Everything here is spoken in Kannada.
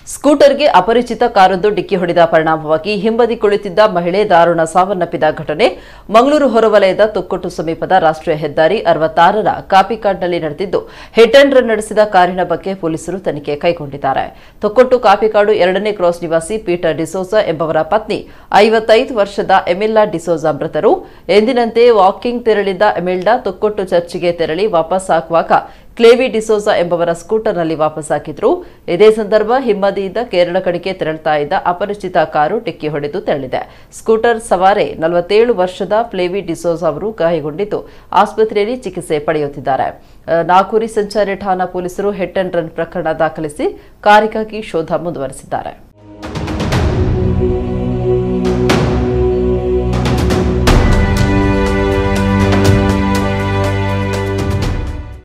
ಸ್ಕೂಟರ್ಗೆ ಅಪರಿಚಿತ ಕಾರೊಂದು ಡಿಕ್ಕಿ ಹೊಡೆದ ಪರಿಣಾಮವಾಗಿ ಹಿಂಬದಿ ಕುಳಿತಿದ್ದ ಮಹಿಳೆ ದಾರುಣ ಸಾವನ್ನಪ್ಪಿದ ಘಟನೆ ಮಂಗಳೂರು ಹೊರವಲಯದ ತೊಕ್ಕೊಟ್ಟು ಸಮೀಪದ ರಾಷ್ಟ್ರೀಯ ಹೆದ್ದಾರಿ ಅರವತ್ತಾರರ ಕಾಪಿಕಾಡ್ನಲ್ಲಿ ನಡೆದಿದ್ದು ಹಿಟ್ ಅಂಡ್ ರನ್ ನಡೆಸಿದ ಕಾರಿನ ಬಗ್ಗೆ ಪೊಲೀಸರು ತನಿಖೆ ಕೈಗೊಂಡಿದ್ದಾರೆ ತೊಕ್ಕೊಟ್ಟು ಕಾಪಿಕಾಡು ಎರಡನೇ ಕ್ರಾಸ್ ನಿವಾಸಿ ಪೀಟರ್ ಡಿಸೋಜಾ ಎಂಬವರ ಪತ್ನಿ ಐವತ್ತೈದು ವರ್ಷದ ಎಮಿಲ್ಲಾ ಡಿಸೋಜಾ ಮೃತರು ಎಂದಿನಂತೆ ವಾಕಿಂಗ್ ತೆರಳಿದ್ದ ಎಮಿಲ್ಡಾ ತೊಕ್ಕೊಟ್ಟು ಚರ್ಚ್ಗೆ ತೆರಳಿ ವಾಪಸ್ ಹಾಕುವಾಗ ಕ್ಲೇವಿ ಡಿಸೋಜಾ ಎಂಬವರ ಸ್ಕೂಟರ್ನಲ್ಲಿ ವಾಪಸ್ಸಾಗಿದ್ರು ಇದೇ ಸಂದರ್ಭ ಹಿಂಬದಿಯಿಂದ ಕೇರಳ ಕಡೆಗೆ ತೆರಳುತ್ತಾ ಇದ್ದ ಅಪರಿಚಿತ ಕಾರು ಡಿಕ್ಕಿ ಹೊಡೆದು ತೆರಳಿದೆ ಸ್ಕೂಟರ್ ಸವಾರೆ ನಲವತ್ತೇಳು ವರ್ಷದ ಫ್ಲೇವಿ ಡಿಸೋಜಾ ಅವರು ಗಾಯಗೊಂಡಿದ್ದು ಆಸ್ಪತ್ರೆಯಲ್ಲಿ ಚಿಕಿತ್ಸೆ ಪಡೆಯುತ್ತಿದ್ದಾರೆ ಅಹ್, ನಾಕೂರಿ ಸಂಚಾರಿ ಠಾಣಾ ಪೊಲೀಸರು ಹೆಟ್ ಅಂಡ್ ರನ್ ಪ್ರಕರಣ ದಾಖಲಿಸಿ ಕಾರಿಗಾಗಿ ಶೋಧ ಮುಂದುವರೆಸಿದ್ದಾರೆ